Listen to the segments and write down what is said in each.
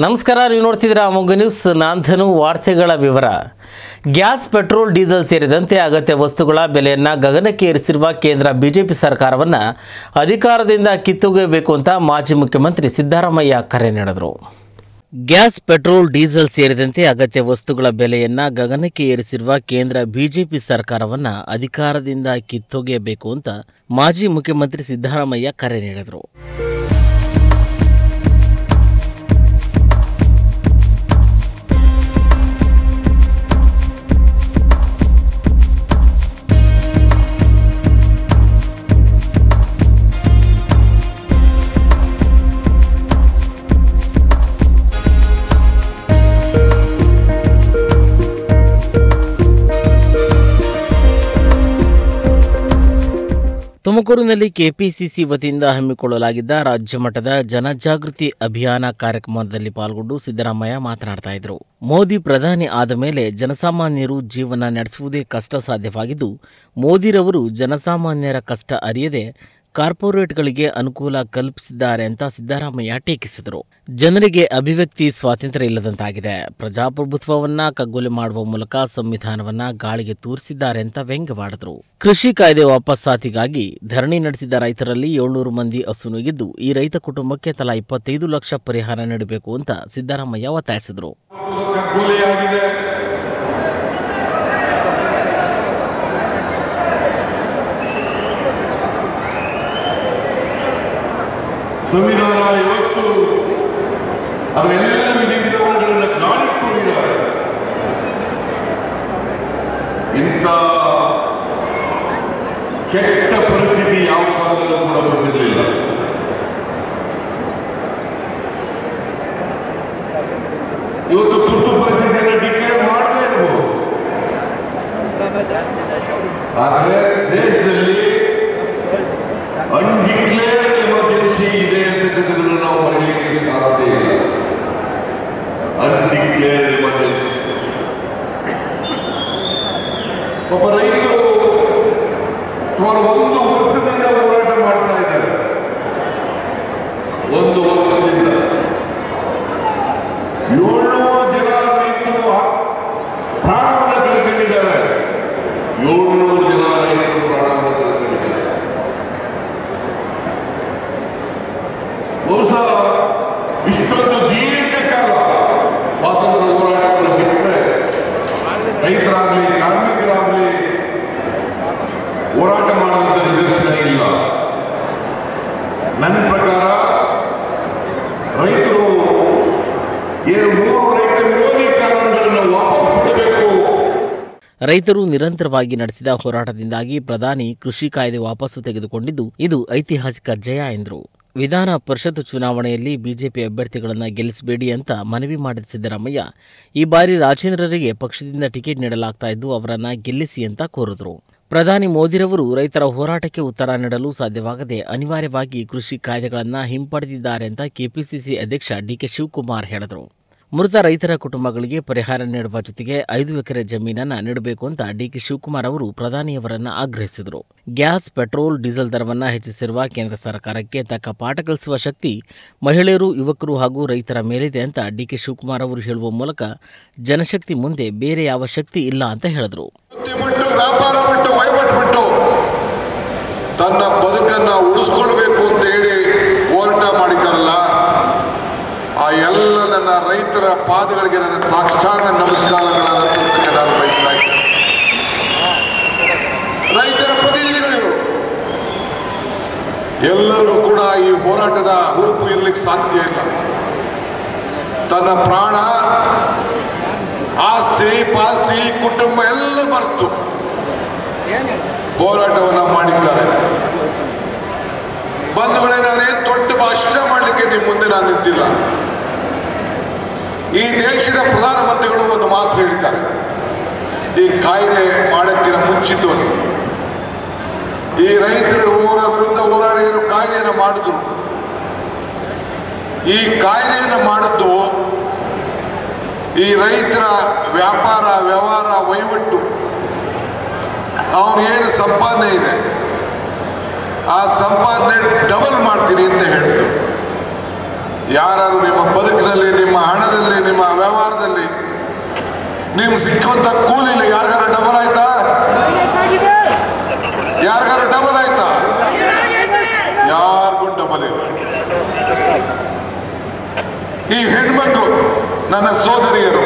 ನಮಸ್ಕಾರ ನೀವು ನೋಡ್ತಿದ್ದೀರಾ ಮೊಗ್ಗು ನ್ಯೂಸ್ ನಾಂಧನು ವಾರ್ತೆಗಳ ವಿವರ ಗ್ಯಾಸ್ ಪೆಟ್ರೋಲ್ ಡೀಸೆಲ್ ಸೇರಿದಂತೆ ಅಗತ್ಯ ವಸ್ತುಗಳ ಬೆಲೆಯನ್ನು ಗಗನಕ್ಕೆ ಏರಿಸಿರುವ ಕೇಂದ್ರ ಬಿಜೆಪಿ ಸರ್ಕಾರವನ್ನು ಅಧಿಕಾರದಿಂದ ಕಿತ್ತೊಗೆಯಬೇಕು ಅಂತ ಮಾಜಿ ಮುಖ್ಯಮಂತ್ರಿ ಸಿದ್ದರಾಮಯ್ಯ ಕರೆ ನೀಡಿದರು ಗ್ಯಾಸ್ ಪೆಟ್ರೋಲ್ ಡೀಸೆಲ್ ಸೇರಿದಂತೆ ಅಗತ್ಯ ವಸ್ತುಗಳ ಬೆಲೆಯನ್ನ ಗಗನಕ್ಕೆ ಏರಿಸಿರುವ ಕೇಂದ್ರ ಬಿಜೆಪಿ ಸರ್ಕಾರವನ್ನ ಅಧಿಕಾರದಿಂದ ಕಿತ್ತೊಗೆಯಬೇಕು ಅಂತ ಮಾಜಿ ಮುಖ್ಯಮಂತ್ರಿ ಸಿದ್ದರಾಮಯ್ಯ ಕರೆ ನೀಡಿದರು ತುಮಕೂರಿನಲ್ಲಿ ಕೆಪಿಸಿಸಿ ವತಿಯಿಂದ ಹಮ್ಮಿಕೊಳ್ಳಲಾಗಿದ್ದ ರಾಜ್ಯ ಮಟ್ಟದ ಜನಜಾಗೃತಿ ಅಭಿಯಾನ ಕಾರ್ಯಕ್ರಮದಲ್ಲಿ ಪಾಲ್ಗೊಂಡು ಸಿದ್ದರಾಮಯ್ಯ ಮಾತನಾಡ್ತಾ ಇದ್ರು ಮೋದಿ ಪ್ರಧಾನಿ ಆದ ಮೇಲೆ ಜನಸಾಮಾನ್ಯರು ಜೀವನ ನಡೆಸುವುದೇ ಕಷ್ಟ ಸಾಧ್ಯವಾಗಿದ್ದು ಮೋದಿರವರು ಜನಸಾಮಾನ್ಯರ ಕಷ್ಟ ಅರಿಯದೆ ಕಾರ್ಪೊರೇಟ್ಗಳಿಗೆ ಅನುಕೂಲ ಕಲ್ಪಿಸಿದ್ದಾರೆ ಅಂತ ಸಿದ್ದರಾಮಯ್ಯ ಟೀಕಿಸಿದರು ಜನರಿಗೆ ಅಭಿವ್ಯಕ್ತಿ ಸ್ವಾತಂತ್ರ್ಯ ಇಲ್ಲದಂತಾಗಿದೆ ಪ್ರಜಾಪ್ರಭುತ್ವವನ್ನ ಕಗ್ಗೊಲೆ ಮಾಡುವ ಮೂಲಕ ಸಂವಿಧಾನವನ್ನ ಗಾಳಿಗೆ ತೂರಿಸಿದ್ದಾರೆ ಅಂತ ವ್ಯಂಗ್ಯವಾಡಿದರು ಕೃಷಿ ಕಾಯ್ದೆ ವಾಪಸ್ಸಾತಿಗಾಗಿ ಧರಣಿ ನಡೆಸಿದ ರೈತರಲ್ಲಿ ಏಳ್ನೂರು ಮಂದಿ ಅಸುನೀಗಿದ್ದು ಈ ರೈತ ಕುಟುಂಬಕ್ಕೆ ತಲಾ ಇಪ್ಪತ್ತೈದು ಲಕ್ಷ ಪರಿಹಾರ ನೀಡಬೇಕು ಅಂತ ಸಿದ್ದರಾಮಯ್ಯ ಒತ್ತಾಯಿಸಿದರು ಕಗ್ಗೊಲೆಯಾಗಿದೆ ಸಂವಿಧಾನ ಇವತ್ತು ಅದರ ಎಲ್ಲ ವಿಧಿವಿಧಾನಗಳನ್ನು ಗಾಳಿ ತೂರಿದ್ದಾರೆ ಇಂಥ ಕೆಟ್ಟ ಪರಿಸ್ಥಿತಿ ಯಾವ ಕಾಲದಲ್ಲೂ ಕೂಡ ಬಂದಿರಲಿಲ್ಲ ಇವತ್ತು ತುರ್ತು ಪರಿಸ್ಥಿತಿಯನ್ನು ಡಿಕ್ಲೇರ್ ಮಾಡದೇ ಇರಬಹುದು ಆದರೆ ದೇಶದಲ್ಲಿ ಅನ್ಡಿಕ್ಲೇರ್ಡ್ ಎಮರ್ಜೆನ್ಸಿ ಇದೆ ಅಂತಕ್ಕಂಥದ್ದನ್ನು ನಾವು ಮರೆಯಲಿಕ್ಕೆ ಸಾಧ್ಯ ಇಲ್ಲ ಅನ್ಡಿಕ್ಲೇರ್ಡ್ ಎಮರ್ಜೆನ್ಸಿ ಒಬ್ಬ ರೈತರು ಸುಮಾರು ಒಂದು ವರ್ಷದಿಂದ ಹೋರಾಟ ಮಾಡ್ತಾ ಇದ್ದಾರೆ ಒಂದು ವರ್ಷದಿಂದ ಏಳ್ನೂರು ಜನ ರೈತರು ಪ್ರಾಣವನ್ನು ಕಳ್ಕೊಂಡಿದ್ದಾರೆ ಏಳ್ನೂರು ಜನ ರೈತರು ಪ್ರಾಣವನ್ನು ಕಳ್ಕೊಂಡಿದ್ದಾರೆ ಬಹುಶಃ ಇಷ್ಟೊಂದು ದೀರ್ಘಕಾಲ ಸ್ವಾತಂತ್ರ್ಯ ಹೋರಾಟವನ್ನು ಬಿಟ್ಟರೆ ರೈತರಾಗಲಿ ಕಾರ್ಮಿಕರಾಗಲಿ ಹೋರಾಟ ಮಾಡುವಂಥ ನಿದರ್ಶನ ಇಲ್ಲ ನನ್ನ ಪ್ರಕಾರ ರೈತರು ಏನು ಮೂರು ರೈತ ವಿರೋಧಿ ಕಾನೂನುಗಳನ್ನು ವಾಪಸ್ ಬಿಡಬೇಕು ರೈತರು ನಿರಂತರವಾಗಿ ನಡೆಸಿದ ಹೋರಾಟದಿಂದಾಗಿ ಪ್ರಧಾನಿ ಕೃಷಿ ಕಾಯ್ದೆ ವಾಪಸ್ಸು ತೆಗೆದುಕೊಂಡಿದ್ದು ಇದು ಐತಿಹಾಸಿಕ ಜಯ ಎಂದರು ವಿಧಾನ ಪರಿಷತ್ ಚುನಾವಣೆಯಲ್ಲಿ ಬಿಜೆಪಿ ಅಭ್ಯರ್ಥಿಗಳನ್ನು ಗೆಲ್ಲಿಸಬೇಡಿ ಅಂತ ಮನವಿ ಮಾಡಿದ ಸಿದ್ದರಾಮಯ್ಯ ಈ ಬಾರಿ ರಾಜೇಂದ್ರರಿಗೆ ಪಕ್ಷದಿಂದ ಟಿಕೆಟ್ ನೀಡಲಾಗ್ತಾ ಇದ್ದು ಅವರನ್ನ ಗೆಲ್ಲಿಸಿ ಅಂತ ಕೋರಿದರು ಪ್ರಧಾನಿ ಮೋದಿರವರು ರೈತರ ಹೋರಾಟಕ್ಕೆ ಉತ್ತರ ನೀಡಲು ಸಾಧ್ಯವಾಗದೆ ಅನಿವಾರ್ಯವಾಗಿ ಕೃಷಿ ಕಾಯ್ದೆಗಳನ್ನು ಹಿಂಪಡೆದಿದ್ದಾರೆ ಅಂತ ಕೆಪಿಸಿಸಿ ಅಧ್ಯಕ್ಷ ಡಿಕೆ ಶಿವಕುಮಾರ್ ಹೇಳಿದರು ಮೃತ ರೈತರ ಕುಟುಂಬಗಳಿಗೆ ಪರಿಹಾರ ನೀಡುವ ಜೊತೆಗೆ ಐದು ಎಕರೆ ಜಮೀನನ್ನ ನೀಡಬೇಕು ಅಂತ ಡಿಕೆ ಶಿವಕುಮಾರ್ ಅವರು ಪ್ರಧಾನಿಯವರನ್ನ ಆಗ್ರಹಿಸಿದರು ಗ್ಯಾಸ್ ಪೆಟ್ರೋಲ್ ಡೀಸೆಲ್ ದರವನ್ನ ಹೆಚ್ಚಿಸಿರುವ ಕೇಂದ್ರ ಸರ್ಕಾರಕ್ಕೆ ತಕ್ಕ ಪಾಠ ಕಲಿಸುವ ಶಕ್ತಿ ಮಹಿಳೆಯರು ಯುವಕರು ಹಾಗೂ ರೈತರ ಮೇಲಿದೆ ಅಂತ ಡಿಕೆ ಶಿವಕುಮಾರ್ ಅವರು ಹೇಳುವ ಮೂಲಕ ಜನಶಕ್ತಿ ಮುಂದೆ ಬೇರೆ ಯಾವ ಶಕ್ತಿ ಇಲ್ಲ ಅಂತ ಹೇಳಿದರು ವೃತ್ತಿ ಬಿಟ್ಟು ವ್ಯಾಪಾರ ಬಿಟ್ಟು ವಹಿವಾಟು ಬಿಟ್ಟು ತನ್ನ ಬದುಕನ್ನ ಉಳಿಸ್ಕೊಳ್ಬೇಕು ಅಂತ ಹೇಳಿ ಹೋರಾಟ ಮಾಡಿದ್ದಾರಲ್ಲ ಆ ಎಲ್ಲ ನನ್ನ ರೈತರ ಪಾದಗಳಿಗೆ ನನ್ನ ಸಾಕ್ಷಾಂಗ ನಮಸ್ಕಾರಗಳನ್ನು ಅರ್ಪಿಸಲಿಕ್ಕೆ ನಾನು ಬಯಸ್ತಾ ಇದ್ದೇನೆ ರೈತರ ಪ್ರತಿನಿಧಿಗಳು ಇವರು ಎಲ್ಲರಿಗೂ ಕೂಡ ಈ ಹೋರಾಟದ ಹುರುಪು ಇರಲಿಕ್ಕೆ ಸಾಧ್ಯ ಇಲ್ಲ ತನ್ನ ಪ್ರಾಣ ಆಸ್ತಿ ಪಾಸ್ತಿ ಕುಟುಂಬ ಎಲ್ಲ ಮರೆತು ಹೋರಾಟವನ್ನ ಮಾಡಿದ್ದಾರೆ ಬಂಧುಗಳೇ ನಾನೇನು ದೊಡ್ಡ ಭಾಷಣ ಮಾಡಲಿಕ್ಕೆ ನಿಮ್ಮ ಮುಂದೆ ನಾನು ನಿಂತಿಲ್ಲ ಈ ದೇಶದ ಪ್ರಧಾನಮಂತ್ರಿಗಳು ಒಂದು ಮಾತು ಹೇಳಿದ್ದಾರೆ ಈ ಕಾಯ್ದೆ ಮಾಡಕ್ಕಿನ ಮುಂಚಿತವಾಗಿ ಈ ರೈತರು ಹೋರ ವಿರುದ್ಧ ಹೋರಾಡಿ ಏನು ಕಾಯ್ದೆಯನ್ನು ಮಾಡಿದ್ರು ಈ ಕಾಯ್ದೆಯನ್ನು ಮಾಡಿದ್ದು ಈ ರೈತರ ವ್ಯಾಪಾರ ವ್ಯವಹಾರ ವಹಿವಟ್ಟು ಅವನೇನು ಸಂಪಾದನೆ ಇದೆ ಆ ಸಂಪಾದನೆ ಡಬಲ್ ಮಾಡ್ತೀನಿ ಅಂತ ಹೇಳಿದ್ರು ಯಾರು ನಿಮ್ಮ ಬದುಕಿನಲ್ಲಿ ನಿಮ್ಮ ಹಣದಲ್ಲಿ ನಿಮ್ಮ ವ್ಯವಹಾರದಲ್ಲಿ ನಿಮ್ಗೆ ಸಿಕ್ಕುವಂತ ಕೂಲಿಲಿ ಯಾರಿಗಾರು ಡಬಲ್ ಆಯ್ತಾ ಯಾರಿಗಾರು ಡಬಲ್ ಆಯ್ತಾ ಯಾರಿಗೂ ಡಬಲ್ ಇಲ್ಲ ಈ ಹೆಣ್ಮಕ್ಳು ನನ್ನ ಸೋದರಿಯರು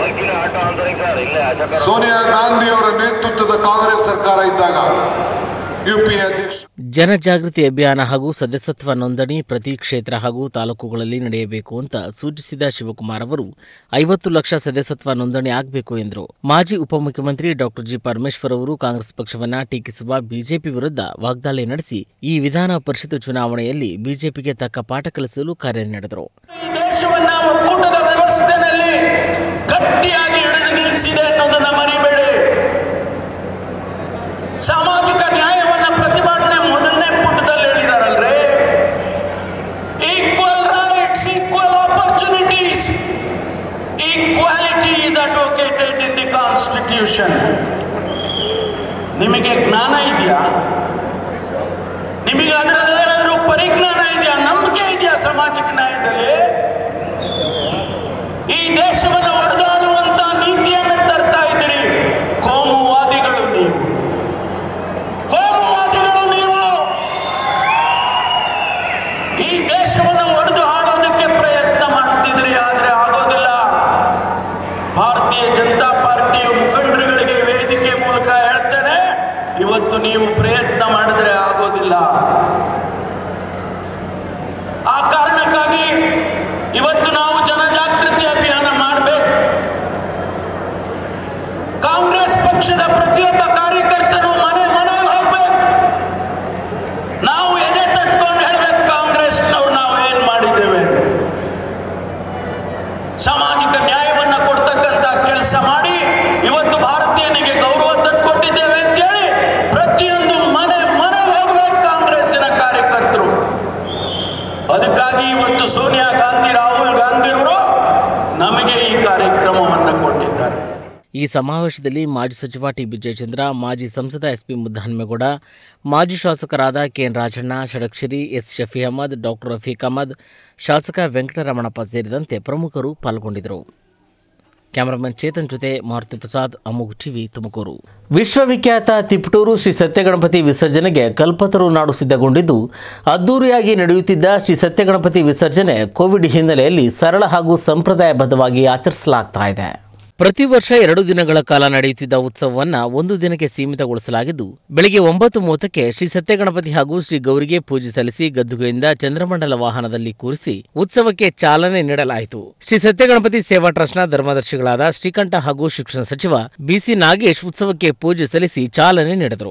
ಸೋನಿಯಾ ಗಾಂಧಿ ಅವರ ನೇತೃತ್ವದ ಕಾಂಗ್ರೆಸ್ ಸರ್ಕಾರ ಇದ್ದಾಗ ಯು ಪಿ ಎ ಅಧ್ಯಕ್ಷ ಜನಜಾಗೃತಿ ಅಭಿಯಾನ ಹಾಗೂ ಸದಸ್ಯತ್ವ ನೋಂದಣಿ ಪ್ರತಿ ಕ್ಷೇತ್ರ ಹಾಗೂ ತಾಲೂಕುಗಳಲ್ಲಿ ನಡೆಯಬೇಕು ಅಂತ ಸೂಚಿಸಿದ ಶಿವಕುಮಾರ್ ಅವರು ಐವತ್ತು ಲಕ್ಷ ಸದಸ್ಯತ್ವ ನೋಂದಣಿ ಆಗಬೇಕು ಎಂದರು ಮಾಜಿ ಉಪಮುಖ್ಯಮಂತ್ರಿ ಡಾಕ್ಟರ್ ಜಿ ಪರಮೇಶ್ವರ್ ಅವರು ಕಾಂಗ್ರೆಸ್ ಪಕ್ಷವನ್ನ ಟೀಕಿಸುವ ಬಿಜೆಪಿ ವಿರುದ್ಧ ವಾಗ್ದಾಳಿ ನಡೆಸಿ ಈ ವಿಧಾನ ಪರಿಷತ್ ಚುನಾವಣೆಯಲ್ಲಿ ಬಿಜೆಪಿಗೆ ತಕ್ಕ ಪಾಠ ಕಲಿಸಲು ಕಾರ್ಯ ನಡೆದರು ಈ ದೇಶವನ್ನ ಒಕ್ಕೂಟದ ವ್ಯವಸ್ಥೆನಲ್ಲಿ ಗಟ್ಟಿಯಾಗಿ ಹಿಡಿದು ನಿಲ್ಲಿಸಿದೆ ಅನ್ನೋದನ್ನ ಮರಿಬೇಡಿ ಸಾಮಾಜಿಕ ನ್ಯಾಯವನ್ನ ಪ್ರತಿಭಟನೆ ಮೊದಲನೇ ಪುಟದಲ್ಲಿ ಹೇಳಿದಾರಲ್ರಿ equal rights equal opportunities equality is advocated in the constitution ನಿಮಗೆ ಜ್ಞಾನ ಇದೆಯಾ ನಿಮಗೆ ಅದರಲ್ಲಿ ಏನಾದರೂ ಪರಿಜ್ಞಾನ ಇದೆಯಾ ನಂಬಿಕೆ ಇದೆಯಾ ಸಾಮಾಜಿಕ ನ್ಯಾಯದಲ್ಲಿ ಈ ದೇಶವನ್ನು ಒಡೆದಾಡುವಂತ ನೀತಿಯನ್ನು ತರ್ತಾ ಇದ್ದೀರಿ ಕೋಮುವಾದಿಗಳು ನೀವು ಕೋಮುವಾದಿಗಳು ನೀವು ಈ ದೇಶವನ್ನು ಒಡೆದು ಆಳೋದಕ್ಕೆ ಪ್ರಯತ್ನ ಮಾಡ್ತಿದ್ರಿ ಆದ್ರೆ ಆಗೋದಿಲ್ಲ ಭಾರತೀಯ ಜನತಾ ಪಾರ್ಟಿಯ ಮುಖಂಡರುಗಳಿಗೆ ವೇದಿಕೆ ಮೂಲಕ ಹೇಳ್ತೇನೆ ಇವತ್ತು ನೀವು ಪ್ರಯತ್ನ ಮಾಡಿದ್ರೆ ಆಗೋದಿಲ್ಲ ಆ ಕಾರಣಕ್ಕಾಗಿ ಇವತ್ತು ನಾವು ಜನಜಾಗೃತಿ ಅಭಿಯಾನ ಮಾಡಬೇಕು ಕಾಂಗ್ರೆಸ್ ಪಕ್ಷದ ಪ್ರತಿಯೊಬ್ಬ ಕಾರ್ಯಕರ್ತನು ಮನೆ ಮನೆಗೆ ಹೋಗ್ಬೇಕು ನಾವು ಎದೆ ತಟ್ಕೊಂಡು ಹೇಳ್ಬೇಕು ಕಾಂಗ್ರೆಸ್ನವ್ರು ನಾವು ಏನ್ ಮಾಡಿದ್ದೇವೆ ಸಾಮಾಜಿಕ ನ್ಯಾಯವನ್ನ ಕೊಡ್ತಕ್ಕಂತ ಕೆಲಸ ಮಾಡಿ ಇವತ್ತು ಭಾರತೀಯನಿಗೆ ಗೌರವ ತಂದುಕೊಟ್ಟಿದ್ದೇವೆ ಅಂತೇಳಿ ಪ್ರತಿಯೊಂದು ಮನೆ ಮನೆ ಹೋಗ್ಬೇಕು ಕಾಂಗ್ರೆಸ್ಸಿನ ಕಾರ್ಯಕರ್ತರು ಅದಕ್ಕಾಗಿ ಇವತ್ತು ಸೋನಿಯಾ ಗಾಂಧಿ ರಾಹುಲ್ ಗಾಂಧಿ ಅವರು ನಮಗೆ ಈ ಕಾರ್ಯಕ್ರಮವನ್ನು ಕೊಟ್ಟಿದ್ದಾರೆ ಈ ಸಮಾವೇಶದಲ್ಲಿ ಮಾಜಿ ಸಚಿವ ಟಿ ಜಯಚಂದ್ರ ಮಾಜಿ ಸಂಸದ ಎಸ್ಪಿ ಮುದ್ದಹನ್ಮೇಗೌಡ ಮಾಜಿ ಶಾಸಕರಾದ KN Rajanna Shadakshari S Shafi Ahmed doctor Rafiq Ahmed ಶಾಸಕ ವೆಂಕಟರಮಣಪ್ಪ ಸೇರಿದಂತೆ ಪ್ರಮುಖರು ಪಾಲ್ಗೊಂಡಿದ್ದರು ಕ್ಯಾಮರಾಮನ್ ಚೇತನ್ ಜೊತೆ ಮಾರುತಿ ಪ್ರಸಾದ್ ಅಮುಗ್ ಟಿವಿ ತುಮಕೂರು ವಿಶ್ವವಿಖ್ಯಾತ ತಿಪಟೂರು ಶ್ರೀ ಸತ್ಯಗಣಪತಿ ವಿಸರ್ಜನೆಗೆ ಕಲ್ಪತರು ನಾಡು ಸಿದ್ಧಗೊಂಡಿದ್ದು ಅದ್ದೂರಿಯಾಗಿ ನಡೆಯುತ್ತಿದ್ದ ಶ್ರೀ ಸತ್ಯಗಣಪತಿ ವಿಸರ್ಜನೆ ಕೋವಿಡ್ ಹಿನ್ನೆಲೆಯಲ್ಲಿ ಸರಳ ಹಾಗೂ ಸಂಪ್ರದಾಯಬದ್ಧವಾಗಿ ಆಚರಿಸಲಾಗ್ತಾ ಇದೆ ಪ್ರತಿ ವರ್ಷ ಎರಡು ದಿನಗಳ ಕಾಲ ನಡೆಯುತ್ತಿದ್ದ ಉತ್ಸವವನ್ನ ಒಂದು ದಿನಕ್ಕೆ ಸೀಮಿತಗೊಳಿಸಲಾಗಿದ್ದು ಬೆಳಿಗ್ಗೆ ಒಂಬತ್ತು ಮೂವತ್ತಕ್ಕೆ ಶ್ರೀ ಸತ್ಯಗಣಪತಿ ಹಾಗೂ ಶ್ರೀ ಗೌರಿಗೆ ಪೂಜೆ ಸಲ್ಲಿಸಿ ಗದ್ದುಗೆಯಿಂದ ಚಂದ್ರಮಂಡಲ ವಾಹನದಲ್ಲಿ ಕೂರಿಸಿ ಉತ್ಸವಕ್ಕೆ ಚಾಲನೆ ನೀಡಲಾಯಿತು ಶ್ರೀ ಸತ್ಯಗಣಪತಿ ಸೇವಾ ಟ್ರಸ್ಟ್ನ ಧರ್ಮದರ್ಶಿಗಳಾದ ಶ್ರೀಕಂಠ ಹಾಗೂ ಶಿಕ್ಷಣ ಸಚಿವ ಬಿಸಿ ನಾಗೇಶ್ ಉತ್ಸವಕ್ಕೆ ಪೂಜೆ ಸಲ್ಲಿಸಿ ಚಾಲನೆ ನೀಡಿದರು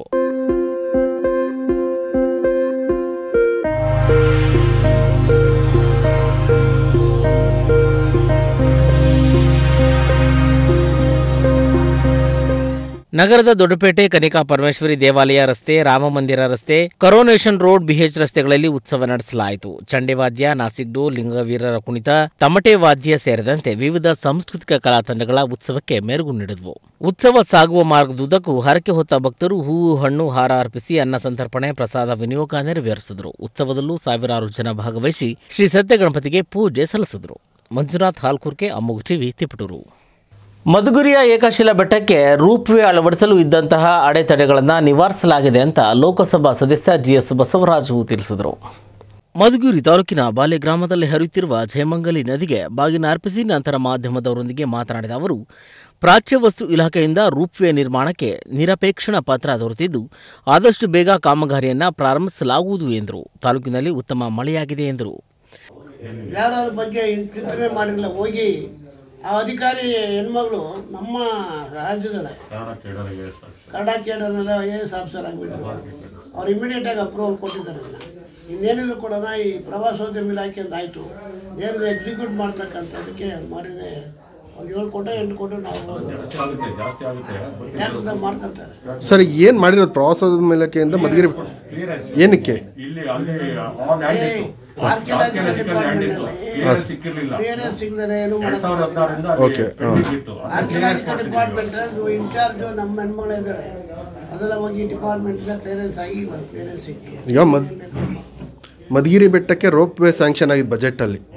ನಗರದ ದೊಡ್ಡಪೇಟೆ ಕನಿಕಾ ಪರಮೇಶ್ವರಿ ದೇವಾಲಯ ರಸ್ತೆ ರಾಮಮಂದಿರ ರಸ್ತೆ ಕರೋನೇಷನ್ ರೋಡ್ ಬಿಎಚ್ ರಸ್ತೆಗಳಲ್ಲಿ ಉತ್ಸವ ನಡೆಸಲಾಯಿತು ಚಂಡೆವಾದ್ಯ ನಾಸಿಕ್ ಡೋಲ್ ಲಿಂಗವೀರರ ಕುಣಿತ ತಮಟೆ ವಾದ್ಯ ಸೇರಿದಂತೆ ವಿವಿಧ ಸಾಂಸ್ಕೃತಿಕ ಕಲಾ ತಂಡಗಳ ಉತ್ಸವಕ್ಕೆ ಮೆರುಗು ನೀಡಿದವು ಉತ್ಸವ ಸಾಗುವ ಮಾರ್ಗದುದ್ದಕ್ಕೂ ಹರಕೆ ಹೊತ್ತ ಭಕ್ತರು ಹೂವು ಹಣ್ಣು ಹಾರ ಅರ್ಪಿಸಿ ಅನ್ನ ಸಂತರ್ಪಣೆ ಪ್ರಸಾದ ವಿನಿಯೋಗ ನೆರವೇರಿಸಿದರು ಉತ್ಸವದಲ್ಲೂ ಸಾವಿರಾರು ಜನ ಭಾಗವಹಿಸಿ ಶ್ರೀ ಸತ್ಯಗಣಪತಿಗೆ ಪೂಜೆ ಸಲ್ಲಿಸಿದರು ಮಂಜುನಾಥ್ ಹಾಲ್ಕುರ್ಕೆ ಅಮ್ಮುಗ್ ಟಿವಿ ತಿಪಟೂರು ಮಧುಗಿರಿಯ ಏಕಶಿಲಾ ಬೆಟ್ಟಕ್ಕೆ ರೂಪ್ವೇ ಅಳವಡಿಸಲು ಇದ್ದಂತಹ ಅಡೆತಡೆಗಳನ್ನು ನಿವಾರಿಸಲಾಗಿದೆ ಅಂತ ಲೋಕಸಭಾ ಸದಸ್ಯ ಜಿಎಸ್ ಬಸವರಾಜು ತಿಳಿಸಿದರು ಮಧುಗಿರಿ ತಾಲೂಕಿನ ಬಾಲೆ ಗ್ರಾಮದಲ್ಲಿ ಹರಿಯುತ್ತಿರುವ ಜಯಮಂಗಲಿ ನದಿಗೆ ಬಾಗಿನ ಅರ್ಪಿಸಿ ನಂತರ ಮಾಧ್ಯಮದವರೊಂದಿಗೆ ಮಾತನಾಡಿದ ಅವರು ಪ್ರಾಚ್ಯ ವಸ್ತು ಇಲಾಖೆಯಿಂದ ರೂಪ್ವೇ ನಿರ್ಮಾಣಕ್ಕೆ ನಿರಪೇಕ್ಷಣ ಪತ್ರ ದೊರೆತಿದ್ದು ಆದಷ್ಟು ಬೇಗ ಕಾಮಗಾರಿಯನ್ನು ಪ್ರಾರಂಭಿಸಲಾಗುವುದು ಎಂದರು ತಾಲೂಕಿನಲ್ಲಿ ಉತ್ತಮ ಮಳೆಯಾಗಿದೆ ಎಂದರು ಯಾರು ಅದ್ರ ಬಗ್ಗೆ ಚಿಂತನೆ ಮಾಡಿರಲಿಲ್ಲ ಹೋಗಿ ಆ ಅಧಿಕಾರಿ ಹೆಣ್ಮಗಳು ನಮ್ಮ ರಾಜ್ಯದಲ್ಲ ಕನ್ನಡ ಕೇಡರ್ನೆಲ್ಲ ಐ ಎ ಎಸ್ ಆಫೀಸರ್ ಆಗಿಬಿಟ್ಟು ಅವ್ರು ಇಮಿಡಿಯೇಟ್ ಆಗಿ ಅಪ್ರೂವಲ್ ಕೊಟ್ಟಿದ್ದಾರೆ ಅದನ್ನ. ಇನ್ನೇನಿದ್ರು ಕೂಡ ಈ ಪ್ರವಾಸೋದ್ಯಮ ಇಲಾಖೆ ಅಂತ ಆಯಿತು ಏನು ಎಕ್ಸಿಕ್ಯೂಟ್ ಮಾಡ್ತಕ್ಕಂಥದ್ದಕ್ಕೆ ಅದು ಮಾಡಿದ್ರೆ ಒಂದು ಏಳು ಕೋಟ ಎಂಟು ಕೋಟ ನಾವು ಟ್ಯಾಕ್ಸ್ ಮಾಡ್ಕೊತಾರೆ ಸರ್ ಏನ್ ಮಾಡಿರೋದು ಪ್ರವಾಸದ ಮೇಲಕ್ಕೆಯಿಂದ ಮಧುಗಿರಿ ಏನಕ್ಕೆ ಇಲ್ಲಿ ಅಲ್ಲಿ ಆ ಲ್ಯಾಂಡ್ ಇತ್ತು ಆರ್ಕಿಯಾಲಜಿಕಲ್ ಡಿಪಾರ್ಟ್ಮೆಂಟ್ ಕ್ಲಿಯರ್ ಸಿಕ್ಕಿರ್ಲಿಲ್ಲ ಕ್ಲಿಯರೆನ್ಸ್ ಸಿಗದೆ ಏನು ಎರಡ್ ಸಾವಿರದ ಹದಿನಾರರಿಂದ Okay, ಹಾ. ಇತ್ತು ಆರ್ಕಿಯಾಲಜಿಕಲ್ ಡಿಪಾರ್ಟ್ಮೆಂಟ್ ಇನ್ಚಾರ್ಜ್ ನಮ್ಮ ಹೆಣ್ಮಗಳು ಇದ್ದಾರೆ ಅದೆಲ್ಲ ಹೋಗಿ ಡಿಪಾರ್ಟ್ಮೆಂಟ್ ಕ್ಲಿಯರೆನ್ಸ್ ಆಗಿ ಕ್ಲಿಯರೆನ್ಸ್ ಸಿಕ್ಕಿ ಈಗ ಮದ್ ಮಧುಗಿರಿ ಬೆಟ್ಟಕ್ಕೆ ರೋಪ್ ವೇ ಸ್ಯಾಂಕ್ಷನ್ ಆಗಿದ್ದು ಬಜೆಟ್ ಅಲ್ಲಿ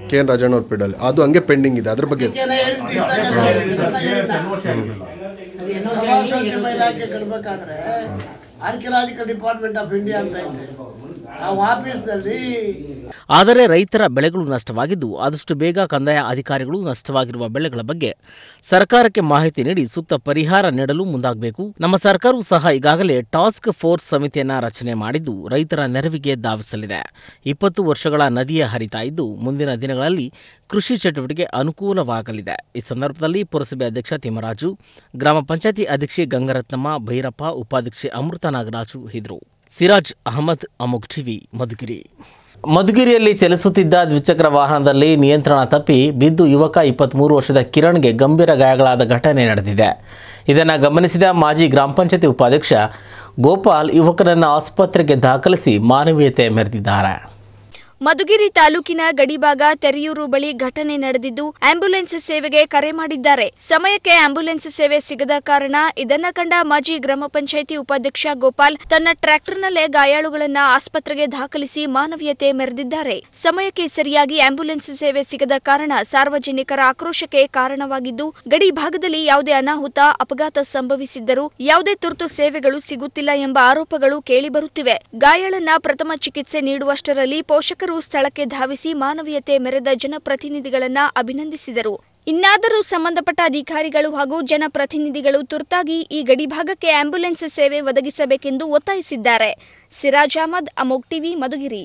ಕೆ ಎನ್ ರಾಜಣ್ಣ ಅವ್ರ ಪೀಡಲ್ಲಿ ಅದು ಹಂಗೆ ಪೆಂಡಿಂಗ್ ಇದೆ ಅದ್ರ ಬಗ್ಗೆ ಅದಕ್ಕೆ ನಾ ಹೇಳಿದ್ದು ಅದನ್ನ ಹೇಳಿದ್ನ. ಪ್ರವಾಸೋದ್ಯಮ ಇಲಾಖೆ ಕಟ್ಬೇಕಾದ್ರೆ ಆರ್ಕಿಯಾಲಜಿಕಲ್ ಡಿಪಾರ್ಟ್ಮೆಂಟ್ ಆಫ್ ಇಂಡಿಯಾ ಅಂತ ಇದೆ ಆ ಆಫೀಸ್ನಲ್ಲಿ ಆದರೆ ರೈತರ ಬೆಳೆಗಳು ನಷ್ಟವಾಗಿದ್ದು ಆದಷ್ಟು ಬೇಗ ಕಂದಾಯ ಅಧಿಕಾರಿಗಳು ನಷ್ಟವಾಗಿರುವ ಬೆಳೆಗಳ ಬಗ್ಗೆ ಸರ್ಕಾರಕ್ಕೆ ಮಾಹಿತಿ ನೀಡಿ ಸೂಕ್ತ ಪರಿಹಾರ ನೀಡಲು ಮುಂದಾಗಬೇಕು ನಮ್ಮ ಸರ್ಕಾರವು ಸಹ ಈಗಾಗಲೇ ಟಾಸ್ಕ್ ಫೋರ್ಸ್ ಸಮಿತಿಯನ್ನ ರಚನೆ ಮಾಡಿದ್ದು ರೈತರ ನೆರವಿಗೆ ಧಾವಿಸಲಿದೆ ಇಪ್ಪತ್ತು ವರ್ಷಗಳ ನದಿಯ ಹರಿತಾ ಇದ್ದು ಮುಂದಿನ ದಿನಗಳಲ್ಲಿ ಕೃಷಿ ಚಟುವಟಿಕೆ ಅನುಕೂಲವಾಗಲಿದೆ ಈ ಸಂದರ್ಭದಲ್ಲಿ ಪುರಸಭೆ ಅಧ್ಯಕ್ಷ ತಿಮ್ಮರಾಜು ಗ್ರಾಮ ಪಂಚಾಯತಿ ಅಧ್ಯಕ್ಷೆ ಗಂಗರತ್ನಮ್ಮ ಭೈರಪ್ಪ ಉಪಾಧ್ಯಕ್ಷೆ ಅಮೃತ ನಾಗರಾಜು ಇದ್ರು ಸಿರಾಜ್ ಅಹಮದ್ ಅಮುಕ್ ಟಿವಿ ಮಧುಗಿರಿ ಮಧುಗಿರಿಯಲ್ಲಿ ಚಲಿಸುತ್ತಿದ್ದ ದ್ವಿಚಕ್ರ ವಾಹನದಲ್ಲಿ ನಿಯಂತ್ರಣ ತಪ್ಪಿ ಬಿದ್ದು ಯುವಕ ಇಪ್ಪತ್ತ್ಮೂರು ವರ್ಷದ ಕಿರಣ್ಗೆ ಗಂಭೀರ ಗಾಯಗಳಾದ ಘಟನೆ ನಡೆದಿದೆ ಇದನ್ನು ಗಮನಿಸಿದ ಮಾಜಿ ಗ್ರಾಮ ಪಂಚಾಯತಿ ಉಪಾಧ್ಯಕ್ಷ ಗೋಪಾಲ್ ಯುವಕನನ್ನು ಆಸ್ಪತ್ರೆಗೆ ದಾಖಲಿಸಿ ಮಾನವೀಯತೆ ಮೆರೆದಿದ್ದಾರೆ ಮಧುಗಿರಿ ತಾಲೂಕಿನ ಗಡಿಭಾಗ ತೆರೆಯೂರು ಬಳಿ ಘಟನೆ ನಡೆದಿದ್ದು ಆಂಬ್ಯುಲೆನ್ಸ್ ಸೇವೆಗೆ ಕರೆ ಮಾಡಿದ್ದಾರೆ ಸಮಯಕ್ಕೆ ಆಂಬ್ಯುಲೆನ್ಸ್ ಸೇವೆ ಸಿಗದ ಕಾರಣ ಇದನ್ನ ಕಂಡ ಮಾಜಿ ಗ್ರಾಮ ಪಂಚಾಯಿತಿ ಉಪಾಧ್ಯಕ್ಷ ಗೋಪಾಲ್ ತನ್ನ ಟ್ರ್ಯಾಕ್ಟರ್ನಲ್ಲೇ ಗಾಯಾಳುಗಳನ್ನ ಆಸ್ಪತ್ರೆಗೆ ದಾಖಲಿಸಿ ಮಾನವೀಯತೆ ಮೆರೆದಿದ್ದಾರೆ ಸಮಯಕ್ಕೆ ಸರಿಯಾಗಿ ಆಂಬ್ಯುಲೆನ್ಸ್ ಸೇವೆ ಸಿಗದ ಕಾರಣ ಸಾರ್ವಜನಿಕರ ಆಕ್ರೋಶಕ್ಕೆ ಕಾರಣವಾಗಿದ್ದು ಗಡಿ ಭಾಗದಲ್ಲಿ ಯಾವುದೇ ಅನಾಹುತ ಅಪಘಾತ ಸಂಭವಿಸಿದ್ದರೂ ಯಾವುದೇ ತುರ್ತು ಸೇವೆಗಳು ಸಿಗುತ್ತಿಲ್ಲ ಎಂಬ ಆರೋಪಗಳು ಕೇಳಿಬರುತ್ತಿವೆ ಗಾಯಾಳನ್ನ ಪ್ರಥಮ ಚಿಕಿತ್ಸೆ ನೀಡುವಷ್ಟರಲ್ಲಿ ಪೋಷಕರು ಸ್ಥಳಕ್ಕೆ ಧಾವಿಸಿ ಮಾನವೀಯತೆ ಮೆರೆದ ಜನಪ್ರತಿನಿಧಿಗಳನ್ನ ಅಭಿನಂದಿಸಿದರು ಇನ್ನಾದರೂ ಸಂಬಂಧಪಟ್ಟ ಅಧಿಕಾರಿಗಳು ಹಾಗೂ ಜನಪ್ರತಿನಿಧಿಗಳು ತುರ್ತಾಗಿ ಈ ಗಡಿಭಾಗಕ್ಕೆ ಆಂಬ್ಯುಲೆನ್ಸ್ ಸೇವೆ ಒದಗಿಸಬೇಕೆಂದು ಒತ್ತಾಯಿಸಿದ್ದಾರೆ ಸಿರಾಜ್ ಅಹಮದ್ ಅಮೋಕ್ ಟಿವಿ ಮಧುಗಿರಿ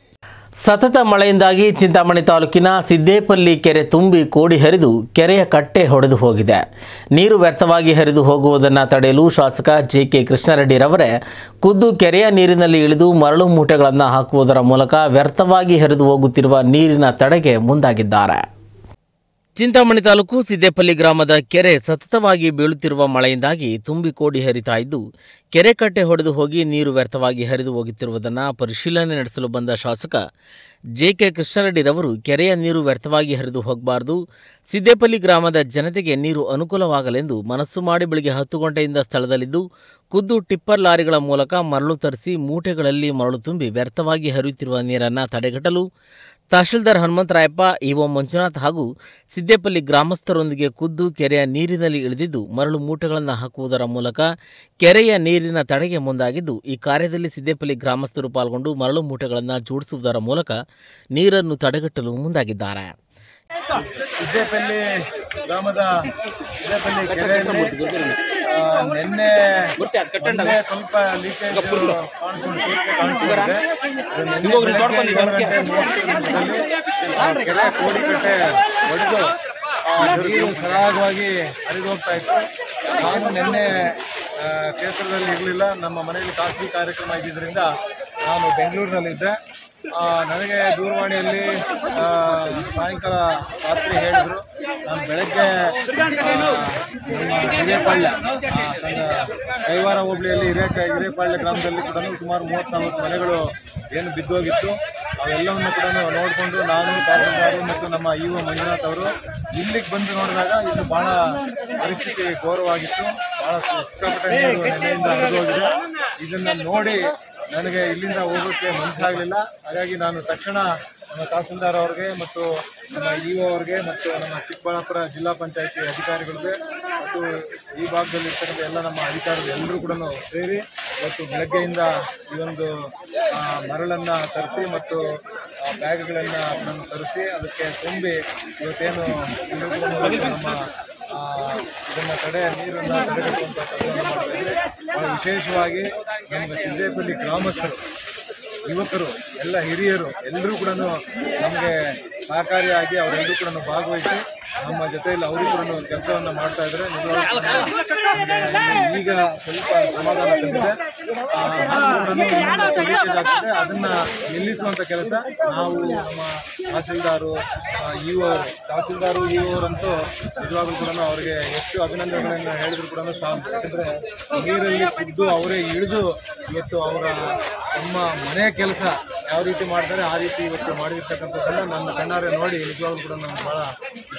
ಸತತ ಮಳೆಯಿಂದಾಗಿ ಚಿಂತಾಮಣಿ ತಾಲೂಕಿನ ಸಿದ್ದೇಪಲ್ಲಿ ಕೆರೆ ತುಂಬಿ ಕೋಡಿ ಹರಿದು ಕೆರೆಯ ಕಟ್ಟೆ ಹೊಡೆದು ಹೋಗಿದೆ ನೀರು ವ್ಯರ್ಥವಾಗಿ ಹರಿದು ಹೋಗುವುದನ್ನು ತಡೆಯಲು ಶಾಸಕ ಜೆ ಕೆ ಕೃಷ್ಣಾರೆಡ್ಡಿರವರೇ ಖುದ್ದು ಕೆರೆಯ ನೀರಿನಲ್ಲಿ ಇಳಿದು ಮರಳು ಮೂಟೆಗಳನ್ನು ಹಾಕುವುದರ ಮೂಲಕ ವ್ಯರ್ಥವಾಗಿ ಹರಿದು ಹೋಗುತ್ತಿರುವ ನೀರಿನ ತಡೆಗೆ ಮುಂದಾಗಿದ್ದಾರೆ ಚಿಂತಾಮಣಿ ತಾಲೂಕು ಸಿದ್ದೇಪಲ್ಲಿ ಗ್ರಾಮದ ಕೆರೆ ಸತತವಾಗಿ ಬೀಳುತ್ತಿರುವ ಮಳೆಯಿಂದಾಗಿ ತುಂಬಿ ಕೋಡಿ ಹರಿತಾ ಇದ್ದು ಕೆರೆ ಕಟ್ಟೆ ಹೊಡೆದು ಹೋಗಿ ನೀರು ವ್ಯರ್ಥವಾಗಿ ಹರಿದು ಹೋಗುತ್ತಿರುವುದನ್ನು ಪರಿಶೀಲನೆ ನಡೆಸಲು ಬಂದ ಶಾಸಕ ಜೆ ಕೆ ಕೃಷ್ಣರೆಡ್ಡಿರವರು ಕೆರೆಯ ನೀರು ವ್ಯರ್ಥವಾಗಿ ಹರಿದು ಹೋಗಬಾರದು ಸಿದ್ದೇಪಲ್ಲಿ ಗ್ರಾಮದ ಜನತೆಗೆ ನೀರು ಅನುಕೂಲವಾಗಲೆಂದು ಮನಸ್ಸು ಮಾಡಿ ಬೆಳಿಗ್ಗೆ ಹತ್ತು ಗಂಟೆಯಿಂದ ಸ್ಥಳದಲ್ಲಿದ್ದು ಖುದ್ದು ಟಿಪ್ಪರ್ ಲಾರಿಗಳ ಮೂಲಕ ಮರಳು ತರಿಸಿ ಮೂಟೆಗಳಲ್ಲಿ ಮರಳು ತುಂಬಿ ವ್ಯರ್ಥವಾಗಿ ಹರಿಯುತ್ತಿರುವ ನೀರನ್ನು ತಡೆಗಟ್ಟಲು ತಹಶೀಲ್ದಾರ್ ಹನುಮಂತರಾಯಪ್ಪ ಇಒ ಮಂಜುನಾಥ್ ಹಾಗೂ ಸಿದ್ದೇಪಲ್ಲಿ ಗ್ರಾಮಸ್ಥರೊಂದಿಗೆ ಖುದ್ದು ಕೆರೆಯ ನೀರಿನಲ್ಲಿ ಇಳಿದಿದ್ದು ಮರಳು ಮೂಟೆಗಳನ್ನು ಹಾಕುವುದರ ಮೂಲಕ ಕೆರೆಯ ನೀರಿನ ತಡೆಗೆ ಮುಂದಾಗಿದ್ದು ಈ ಕಾರ್ಯದಲ್ಲಿ ಸಿದ್ದೇಪಲ್ಲಿ ಗ್ರಾಮಸ್ಥರು ಪಾಲ್ಗೊಂಡು ಮರಳು ಮೂಟೆಗಳನ್ನು ಜೋಡಿಸುವುದರ ಮೂಲಕ ನೀರನ್ನು ತಡೆಗಟ್ಟಲು ಮುಂದಾಗಿದ್ದಾರೆ ಸಿದ್ದೇಪಲ್ಲಿ ಗ್ರಾಮದ ಸಿದ್ದೇಪಲ್ಲಿ ಕೆರೆಯಲ್ಲಿ ಆ, ನಿನ್ನೆ ಮೊನ್ನೆ ಸ್ವಲ್ಪ ಲೀಕೇಜ್ ಕಾಣಿಸ್ಕೊಂಡಿದೆ ಅದು ನಿನ್ನೆ ಬೆಳಗ್ಗೆ ಏಳು ಗಂಟೆ ಮೂವತ್ತು ನಿಮಿಷದಲ್ಲಿ ಆ ಕೆರೆ ಕೋಡಿಕಟ್ಟೆ ಒಡೆದು ಆ ನೀರು ಸರಾಗವಾಗಿ ಹರಿದು ಹೋಗ್ತಾ ಇತ್ತು ನಾನು ನಿನ್ನೆ ಆ, ಕ್ಷೇತ್ರದಲ್ಲಿ ಇರಲಿಲ್ಲ ನಮ್ಮ ಮನೆಯಲ್ಲಿ ಖಾಸಗಿ ಕಾರ್ಯಕ್ರಮ ಇದ್ದಿದ್ದರಿಂದ ನಾನು ಬೆಂಗಳೂರಿನಲ್ಲಿದ್ದೆ ಆ, ನನಗೆ ದೂರವಾಣಿಯಲ್ಲಿ ಆ, ಸಾಯಂಕಾಲ ರಾತ್ರಿ ಹೇಳಿದ್ರು ನಾನು ಬೆಳಗ್ಗೆ ಆ, ನಮ್ಮ ಹಿರೇಪಾಳ್ಯ ಆ, ಸಂಘ- ಕೈವಾರ ಹೋಬಳಿಯಲ್ಲಿ ಹಿರೇ ಹಿರೇಪಾಳ್ಯ ಗ್ರಾಮದಲ್ಲಿ ಕೂಡ ಸುಮಾರು ಮೂವತ್ತು ನಲವತ್ತು ಮನೆಗಳು ಏನು ಬಿದ್ದೋಗಿತ್ತು ಅವೆಲ್ಲವನ್ನು ಕೂಡ ನೋಡಿಕೊಂಡು ನಾನು ತಹಸೀಲ್ದಾರು ಮತ್ತು ನಮ್ಮ ಇ ಒ ಮಂಜುನಾಥ್ ಅವರು ಇಲ್ಲಿಗೆ ಬಂದು ನೋಡಿದಾಗ ಇದು ಭಾಳ ಪರಿಸ್ಥಿತಿ ಘೋರವಾಗಿತ್ತು ಭಾಳ ಸಿಕ್ಕಾಪಟ್ಟೆ ನೀರು ನೆನೆಯಿಂದ ಹರಿದು ಹೋಗಿದೆ ಇದನ್ನು ನೋಡಿ ನನಗೆ ಇಲ್ಲಿಂದ ಹೋಗೋಕ್ಕೆ ಮನಸ್ಸಾಗಲಿಲ್ಲ ಹಾಗಾಗಿ ನಾನು ತಕ್ಷಣ ನಮ್ಮ ತಹಸೀಲ್ದಾರ್ ಅವ್ರಿಗೆ ಮತ್ತು ನಮ್ಮ ಇ ಒ ಅವ್ರಿಗೆ ಮತ್ತು ನಮ್ಮ ಚಿಕ್ಕಬಳ್ಳಾಪುರ ಜಿಲ್ಲಾ ಪಂಚಾಯತಿ ಅಧಿಕಾರಿಗಳಿಗೆ ಮತ್ತು ಈ ಭಾಗದಲ್ಲಿ ಇರ್ತಕ್ಕಂಥ ಎಲ್ಲ ನಮ್ಮ ಅಧಿಕಾರಿಗಳು ಎಲ್ಲರೂ ಕೂಡ ಸೇರಿ ಇವತ್ತು ಬೆಳಗ್ಗೆಯಿಂದ ಈ ಒಂದು ಆ, ಮರಳನ್ನ ತರಿಸಿ ಮತ್ತು ಆ, ಬ್ಯಾಗ್ಗಳನ್ನು ನಾನು ತರಿಸಿ ಅದಕ್ಕೆ ತುಂಬಿ ಇವತ್ತೇನು ಎಲ್ಲರೂ ಕೂಡ ನಮ್ಮ ಆ, ಇದನ್ನ ತಡೆ ನೀರನ್ನ ತಡೆಗಟ್ಟುವಂತ ಕೆಲಸವನ್ನು ಮಾಡ್ತಾ ಇದ್ದಾರೆ ಬಹಳ ವಿಶೇಷವಾಗಿ ನಮ್ಮ ಸಿದ್ದೇಪಲ್ಲಿ ಗ್ರಾಮಸ್ಥರು ಯುವಕರು ಎಲ್ಲ ಹಿರಿಯರು ಎಲ್ಲರೂ ಕೂಡ ನಮಗೆ ಸಹಕಾರಿಯಾಗಿ ಅವರೆಲ್ಲರೂ ಕೂಡ ಭಾಗವಹಿಸಿ ನಮ್ಮ ಜೊತೆಯಲ್ಲಿ ಅವರು ಕೂಡ ಕೆಲಸವನ್ನು ಮಾಡ್ತಾ ಇದ್ದಾರೆ ನಿಜವಾಗ್ಲೂ ನಮ್ಗೆ ಈಗ ಸ್ವಲ್ಪ ಸಮಾಧಾನ ತಂದಿದೆ ಆ, ಆದ್ರೂ ಕೂಡ ಇನ್ನೊಂದಷ್ಟು leakage ಆಗ್ತಿದೆ ಅದನ್ನ ನಿಲ್ಲಿಸುವಂತ ಕೆಲಸ ನಾವು ನಮ್ಮ ತಹಸೀಲ್ದಾರು ಇ ಅವರು ತಹಸೀಲ್ದಾರು ಇ ಅವರಂತೂ ನಿಜವಾಗ್ಲೂ ಕೂಡ ಅವರಿಗೆ ಎಷ್ಟು ಅಭಿನಂದನೆಗಳನ್ನು ಹೇಳಿದ್ರು ಕೂಡ ಸಾಲದು ಯಾಕಂದ್ರೆ ನೀರಲ್ಲಿ ಖುದ್ದು ಅವರೇ ಇಳಿದು ಇವತ್ತು ಅವರ ತಮ್ಮ ಮನೆ ಕೆಲಸ ಯಾವ ರೀತಿ ಮಾಡ್ತಾರೆ ಆ ರೀತಿ ಇವತ್ತು ಮಾಡಿರ್ತಕ್ಕಂಥದ್ದನ್ನ ನನ್ನ ಕಣ್ಣಾರೆ ನೋಡಿ ನಿಜವಾಗ್ಲೂ ಕೂಡ ನನಗೆ ಬಹಳ ಖುಷಿ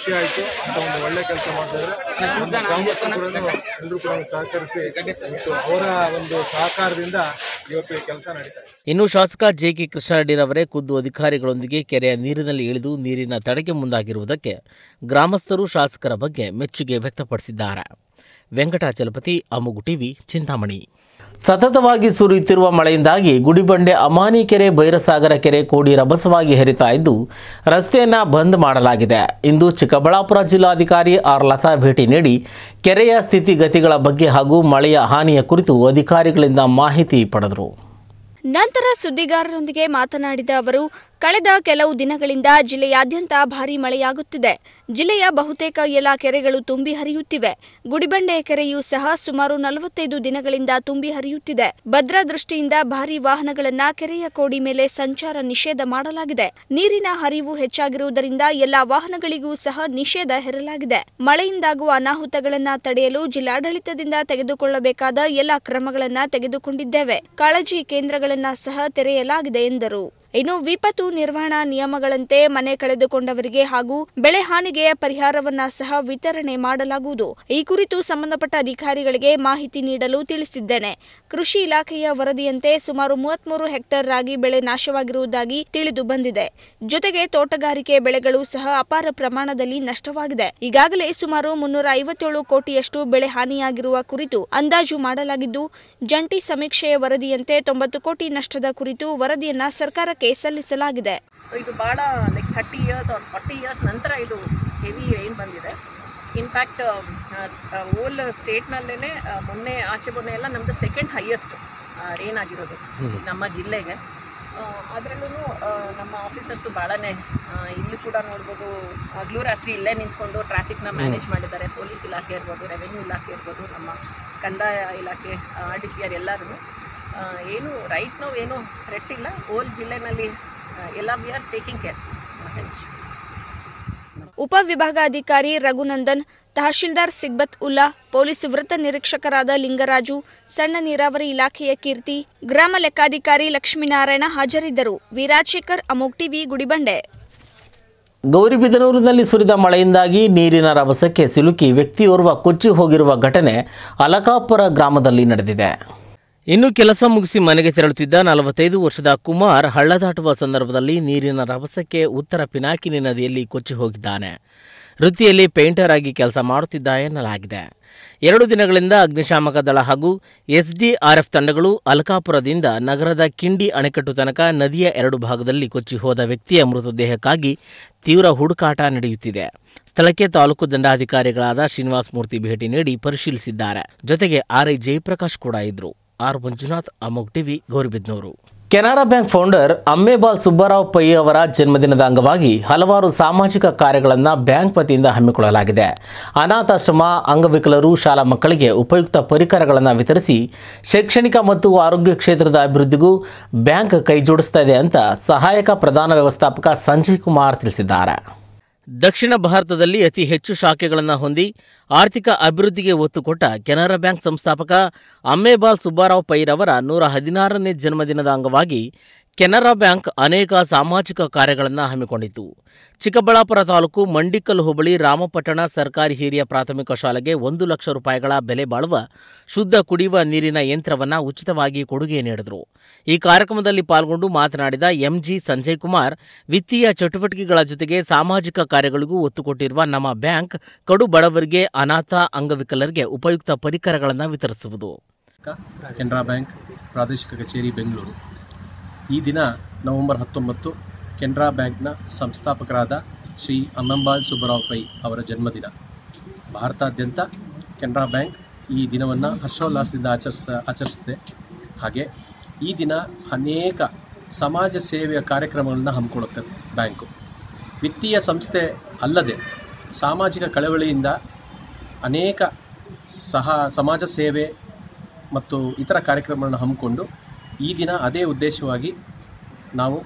ಖುಷಿ ಆಯಿತು ಅಂತ ಒಂದು ಒಳ್ಳೆ ಕೆಲಸ ಮಾಡ್ತಿದ್ರೆ ಗ್ರಾಮಸ್ಥರು ಕೂಡ ಎಲ್ಲರೂ ಕೂಡ ಸಹಕರಿಸಿ ಮತ್ತು ಅವರ ಒಂದು ಸಹಕಾರದಿಂದ ಇವತ್ತು ಈ ಕೆಲಸ ನಡೀತಾ ಇದೆ ಇನ್ನು ಶಾಸಕ ಜೆ ಕೆ ಕೃಷ್ಣಾರೆಡ್ಡಿರವರೇ ಖುದ್ದು ಅಧಿಕಾರಿಗಳೊಂದಿಗೆ ಕೆರೆಯ ನೀರಿನಲ್ಲಿ ಇಳಿದು ನೀರಿನ ತಡೆಗೆ ಮುಂದಾಗಿರುವುದಕ್ಕೆ ಗ್ರಾಮಸ್ಥರು ಶಾಸಕರ ಬಗ್ಗೆ ಮೆಚ್ಚುಗೆ ವ್ಯಕ್ತಪಡಿಸಿದ್ದಾರೆ ವೆಂಕಟಾಚಲಪತಿ ಅಮುಗು ಟಿವಿ ಚಿಂತಾಮಣಿ ಸತತವಾಗಿ ಸುರಿಯುತ್ತಿರುವ ಮಳೆಯಿಂದಾಗಿ ಗುಡಿಬಂಡೆ ಅಮಾನಿ ಕೆರೆ ಭೈರಸಾಗರ ಕೆರೆ ಕೋಡಿ ರಭಸವಾಗಿ ಹರಿತಾ ಇದ್ದು ರಸ್ತೆಯನ್ನು ಬಂದ್ ಮಾಡಲಾಗಿದೆ ಇಂದು ಚಿಕ್ಕಬಳ್ಳಾಪುರ ಜಿಲ್ಲಾಧಿಕಾರಿ ಆರ್ ಲತಾ ಭೇಟಿ ನೀಡಿ ಕೆರೆಯ ಸ್ಥಿತಿಗತಿಗಳ ಬಗ್ಗೆ ಹಾಗೂ ಮಳೆಯ ಹಾನಿಯ ಕುರಿತು ಅಧಿಕಾರಿಗಳಿಂದ ಮಾಹಿತಿ ಪಡೆದರು ನಂತರ ಸುದ್ದಿಗಾರರೊಂದಿಗೆ ಮಾತನಾಡಿದ ಅವರು ಕಳೆದ ಕೆಲವು ದಿನಗಳಿಂದ ಜಿಲ್ಲೆಯಾದ್ಯಂತ ಭಾರೀ ಮಳೆಯಾಗುತ್ತಿದೆ ಜಿಲ್ಲೆಯ ಬಹುತೇಕ ಎಲ್ಲ ಕೆರೆಗಳು ತುಂಬಿ ಹರಿಯುತ್ತಿವೆ ಗುಡಿಬಂಡೆ ಕೆರೆಯೂ ಸಹ ಸುಮಾರು ನಲವತ್ತೈದು ದಿನಗಳಿಂದ ತುಂಬಿ ಹರಿಯುತ್ತಿದೆ ಭದ್ರಾ ದೃಷ್ಟಿಯಿಂದ ಭಾರೀ ವಾಹನಗಳನ್ನ ಕೆರೆಯ ಕೋಡಿ ಮೇಲೆ ಸಂಚಾರ ನಿಷೇಧ ಮಾಡಲಾಗಿದೆ ನೀರಿನ ಹರಿವು ಹೆಚ್ಚಾಗಿರುವುದರಿಂದ ಎಲ್ಲಾ ವಾಹನಗಳಿಗೂ ಸಹ ನಿಷೇಧ ಹೇರಲಾಗಿದೆ ಮಳೆಯಿಂದಾಗುವ ಅನಾಹುತಗಳನ್ನ ತಡೆಯಲು ಜಿಲ್ಲಾಡಳಿತದಿಂದ ತೆಗೆದುಕೊಳ್ಳಬೇಕಾದ ಎಲ್ಲ ಕ್ರಮಗಳನ್ನ ತೆಗೆದುಕೊಂಡಿದ್ದೇವೆ ಕಾಳಜಿ ಕೇಂದ್ರಗಳನ್ನ ಸಹ ತೆರೆಯಲಾಗಿದೆ ಎಂದರು ಇನ್ನು ವಿಪತ್ತು ನಿರ್ವಹಣಾ ನಿಯಮಗಳಂತೆ ಮನೆ ಕಳೆದುಕೊಂಡವರಿಗೆ ಹಾಗೂ ಬೆಳೆ ಹಾನಿಗೆ ಪರಿಹಾರವನ್ನ ಸಹ ವಿತರಣೆ ಮಾಡಲಾಗುವುದು ಈ ಕುರಿತು ಸಂಬಂಧಪಟ್ಟ ಅಧಿಕಾರಿಗಳಿಗೆ ಮಾಹಿತಿ ನೀಡಲು ತಿಳಿಸಿದ್ದೇನೆ ಕೃಷಿ ಇಲಾಖೆಯ ವರದಿಯಂತೆ ಸುಮಾರು ಮೂವತ್ಮೂರು ಹೆಕ್ಟೇರ್ ರಾಗಿ ಬೆಳೆ ನಾಶವಾಗಿರುವುದಾಗಿ ತಿಳಿದು ಬಂದಿದೆ ಜೊತೆಗೆ ತೋಟಗಾರಿಕೆ ಬೆಳೆಗಳು ಸಹ ಅಪಾರ ಪ್ರಮಾಣದಲ್ಲಿ ನಷ್ಟವಾಗಿದೆ ಈಗಾಗಲೇ ಸುಮಾರು ಮುನ್ನೂರ ಐವತ್ತೇಳು ಕೋಟಿಯಷ್ಟು ಬೆಳೆ ಹಾನಿಯಾಗಿರುವ ಕುರಿತು ಅಂದಾಜು ಮಾಡಲಾಗಿದ್ದು ಜಂಟಿ ಸಮೀಕ್ಷೆಯ ವರದಿಯಂತೆ ತೊಂಬತ್ತು ಕೋಟಿ ನಷ್ಟದ ಕುರಿತು ವರದಿಯನ್ನ ಸರ್ಕಾರಕ್ಕೆ ಸಲ್ಲಿಸಲಾಗಿದೆ ಸೊ ಇದು ಭಾಳ like thirty years or forty years ನಂತರ ಇದು ಹೆವಿ ರೈನ್ ಬಂದಿದೆ ಇನ್ಫ್ಯಾಕ್ಟ್ ಓಲ್ ಸ್ಟೇಟ್ನಲ್ಲೇ ಮೊನ್ನೆ ಆಚೆ ಮೊನ್ನೆ ಎಲ್ಲ ನಮ್ಮದು ಸೆಕೆಂಡ್ ಹೈಯೆಸ್ಟ್ ರೈನ್ ಆಗಿರೋದು ನಮ್ಮ ಜಿಲ್ಲೆಗೆ ಅದರಲ್ಲೂ ನಮ್ಮ ಆಫೀಸರ್ಸು ಭಾಳನೇ ಇಲ್ಲಿ ಕೂಡ ನೋಡ್ಬೋದು ಹಗಲು ರಾತ್ರಿ ಇಲ್ಲೇ ನಿಂತ್ಕೊಂಡು ಟ್ರಾಫಿಕ್ನ ಮ್ಯಾನೇಜ್ ಮಾಡಿದ್ದಾರೆ ಪೊಲೀಸ್ ಇಲಾಖೆ ಇರ್ಬೋದು ರೆವೆನ್ಯೂ ಇಲಾಖೆ ಇರ್ಬೋದು ನಮ್ಮ ಕಂದಾಯ ಇಲಾಖೆ ಆರ್ ಡಿ ಪಿ ಆರ್ ಎಲ್ಲರೂ ಏನು ರೈಟ್ ನಾವು ಏನು ಥ್ರೆಟ್ ಇಲ್ಲ ಓಲ್ ಜಿಲ್ಲೆನಲ್ಲಿ ಆ, ಎಲ್ಲ ವಿ ಆರ್ ಟೇಕಿಂಗ್ ಕೇರ್ ಉಪವಿಭಾಗಾಧಿಕಾರಿ ರಘುನಂದನ್ ತಹಶೀಲ್ದಾರ್ ಸಿಗ್ಬತ್ ಉಲ್ಲಾ ಪೊಲೀಸ್ ವೃತ್ತ ನಿರೀಕ್ಷಕರಾದ ಲಿಂಗರಾಜು ಸಣ್ಣ ನೀರಾವರಿ ಇಲಾಖೆಯ ಕೀರ್ತಿ ಗ್ರಾಮ ಲೆಕ್ಕಾಧಿಕಾರಿ ಲಕ್ಷ್ಮೀನಾರಾಯಣ ಹಾಜರಿದ್ದರು ವಿರಾಜಶೇಖರ್ ಅಮೋಕ್ ಟಿವಿ ಗುಡಿಬಂಡೆ ಗೌರಿಬಿದನೂರಿನಲ್ಲಿ ಸುರಿದ ಮಳೆಯಿಂದಾಗಿ ನೀರಿನ ರಭಸಕ್ಕೆ ಸಿಲುಕಿ ವ್ಯಕ್ತಿಯೋರ್ವ ಕೊಚ್ಚಿ ಹೋಗಿರುವ ಘಟನೆ ಅಲಕಾಪುರ ಗ್ರಾಮದಲ್ಲಿ ನಡೆದಿದೆ ಇನ್ನು ಕೆಲಸ ಮುಗಿಸಿ ಮನೆಗೆ ತೆರಳುತ್ತಿದ್ದ ನಲವತ್ತೈದು ವರ್ಷದ ಕುಮಾರ್ ಹಳ್ಳ ದಾಟುವ ಸಂದರ್ಭದಲ್ಲಿ ನೀರಿನ ರಭಸಕ್ಕೆ ಉತ್ತರ ಪಿನಾಕಿನಿ ನದಿಯಲ್ಲಿ ಕೊಚ್ಚಿ ಹೋಗಿದ್ದಾನೆ ವೃತ್ತಿಯಲ್ಲಿ ಪೇಂಟರ್ ಆಗಿ ಕೆಲಸ ಮಾಡುತ್ತಿದ್ದ ಎನ್ನಲಾಗಿದೆ ಎರಡು ದಿನಗಳಿಂದ ಅಗ್ನಿಶಾಮಕ ದಳ ಹಾಗೂ ಎಸ್ಡಿಆರ್ಎಫ್ ತಂಡಗಳು ಅಲ್ಕಾಪುರದಿಂದ ನಗರದ ಕಿಂಡಿ ಅಣೆಕಟ್ಟು ತನಕ ನದಿಯ ಎರಡು ಭಾಗದಲ್ಲಿ ಕೊಚ್ಚಿ ಹೋದ ವ್ಯಕ್ತಿಯ ಮೃತದೇಹಕ್ಕಾಗಿ ತೀವ್ರ ಹುಡುಕಾಟ ನಡೆಯುತ್ತಿದೆ ಸ್ಥಳಕ್ಕೆ ತಾಲೂಕು ದಂಡಾಧಿಕಾರಿಗಳಾದ ಶ್ರೀನಿವಾಸ ಮೂರ್ತಿ ಭೇಟಿ ನೀಡಿ ಪರಿಶೀಲಿಸಿದ್ದಾರೆ ಜೊತೆಗೆ ಆರ್ಐ ಜಯಪ್ರಕಾಶ್ ಕೂಡ ಇದ್ರು R Manjunath Amogh TV Gauribidanur Canara bank founder Ammembal Subbarao Pai ಅವರ ಜನ್ಮದಿನದ ಅಂಗವಾಗಿ ಹಲವಾರು ಸಾಮಾಜಿಕ ಕಾರ್ಯಗಳನ್ನು ಬ್ಯಾಂಕ್ ವತಿಯಿಂದ ಹಮ್ಮಿಕೊಳ್ಳಲಾಗಿದೆ ಅನಾಥಾಶ್ರಮ ಅಂಗವಿಕಲರು ಶಾಲಾ ಮಕ್ಕಳಿಗೆ ಉಪಯುಕ್ತ ಪರಿಕರಗಳನ್ನು ವಿತರಿಸಿ ಶೈಕ್ಷಣಿಕ ಮತ್ತು ಆರೋಗ್ಯ ಕ್ಷೇತ್ರದ ಅಭಿವೃದ್ಧಿಗೂ ಬ್ಯಾಂಕ್ ಕೈಜೋಡಿಸ್ತಾ ಇದೆ ಅಂತ ಸಹಾಯಕ ಪ್ರಧಾನ ವ್ಯವಸ್ಥಾಪಕ ಸಂಜಯ್ ಕುಮಾರ್ ತಿಳಿಸಿದ್ದಾರೆ ದಕ್ಷಿಣ ಭಾರತದಲ್ಲಿ ಅತಿ ಹೆಚ್ಚು ಶಾಖೆಗಳನ್ನು ಹೊಂದಿ ಆರ್ಥಿಕ ಅಭಿವೃದ್ಧಿಗೆ ಒತ್ತು ಕೊಟ್ಟ ಕೆನರಾ ಬ್ಯಾಂಕ್ ಸಂಸ್ಥಾಪಕ ಅಮ್ಮೇಬಾಲ್ ಸುಬ್ಬಾರಾವ್ ಪೈರವರ ನೂರ ಹದಿನಾರನೇ ಜನ್ಮದಿನದ ಅಂಗವಾಗಿ ಕೆನರಾ ಬ್ಯಾಂಕ್ ಅನೇಕ ಸಾಮಾಜಿಕ ಕಾರ್ಯಗಳನ್ನು ಹಮ್ಮಿಕೊಂಡಿತ್ತು ಚಿಕ್ಕಬಳ್ಳಾಪುರ ತಾಲೂಕು ಮಂಡಿಕಲ್ ಹೋಬಳಿ ರಾಮಪಟ್ಟಣ ಸರ್ಕಾರಿ ಹಿರಿಯ ಪ್ರಾಥಮಿಕ ಶಾಲೆಗೆ ಒಂದು ಲಕ್ಷ ರೂಪಾಯಿಗಳ ಬೆಲೆ ಬಾಳುವ ಶುದ್ಧ ಕುಡಿಯುವ ನೀರಿನ ಯಂತ್ರವನ್ನು ಉಚಿತವಾಗಿ ಕೊಡುಗೆ ನೀಡಿದರು ಈ ಕಾರ್ಯಕ್ರಮದಲ್ಲಿ ಪಾಲ್ಗೊಂಡು ಮಾತನಾಡಿದ ಎಂಜಿ ಸಂಜಯ್ ಕುಮಾರ್ ವಿತ್ತೀಯ ಚಟುವಟಿಕೆಗಳ ಜೊತೆಗೆ ಸಾಮಾಜಿಕ ಕಾರ್ಯಗಳಿಗೂ ಒತ್ತು ಕೊಟ್ಟಿರುವ ನಮ್ಮ ಬ್ಯಾಂಕ್ ಕಡು ಬಡವರಿಗೆ ಅನಾಥ ಅಂಗವಿಕಲರಿಗೆ ಉಪಯುಕ್ತ ಪರಿಕರಗಳನ್ನು ವಿತರಿಸುವುದು ಕೆನರಾ ಬ್ಯಾಂಕ್ ಪ್ರಾದೇಶಿಕ ಕಚೇರಿ ಬೆಂಗಳೂರು ಈ ದಿನ ನವೆಂಬರ್ ಹತ್ತೊಂಬತ್ತು ಕೆನರಾ ಬ್ಯಾಂಕ್ನ ಸಂಸ್ಥಾಪಕರಾದ ಶ್ರೀ ಅಮ್ಮಂಬಾಳ್ ಸುಬ್ಬರಾವ್ ಪೈ ಅವರ ಜನ್ಮದಿನ ಭಾರತಾದ್ಯಂತ ಕೆನರಾ ಬ್ಯಾಂಕ್ ಈ ದಿನವನ್ನು ಹರ್ಷೋಲ್ಲಾಸದಿಂದ ಆಚರಿಸ ಆಚರಿಸುತ್ತೆ ಹಾಗೆ ಈ ದಿನ ಅನೇಕ ಸಮಾಜ ಸೇವೆಯ ಕಾರ್ಯಕ್ರಮಗಳನ್ನು ಹಮ್ಮಿಕೊಳ್ಳುತ್ತೆ ಬ್ಯಾಂಕು ವಿತ್ತೀಯ ಸಂಸ್ಥೆ ಅಲ್ಲದೆ ಸಾಮಾಜಿಕ ಕಳವಳಿಯಿಂದ ಅನೇಕ ಸಹ ಸಮಾಜ ಸೇವೆ ಮತ್ತು ಇತರ ಕಾರ್ಯಕ್ರಮಗಳನ್ನು ಹಮ್ಮಿಕೊಂಡು ಈ ದಿನ ಅದೇ ಉದ್ದೇಶವಾಗಿ ನಾವು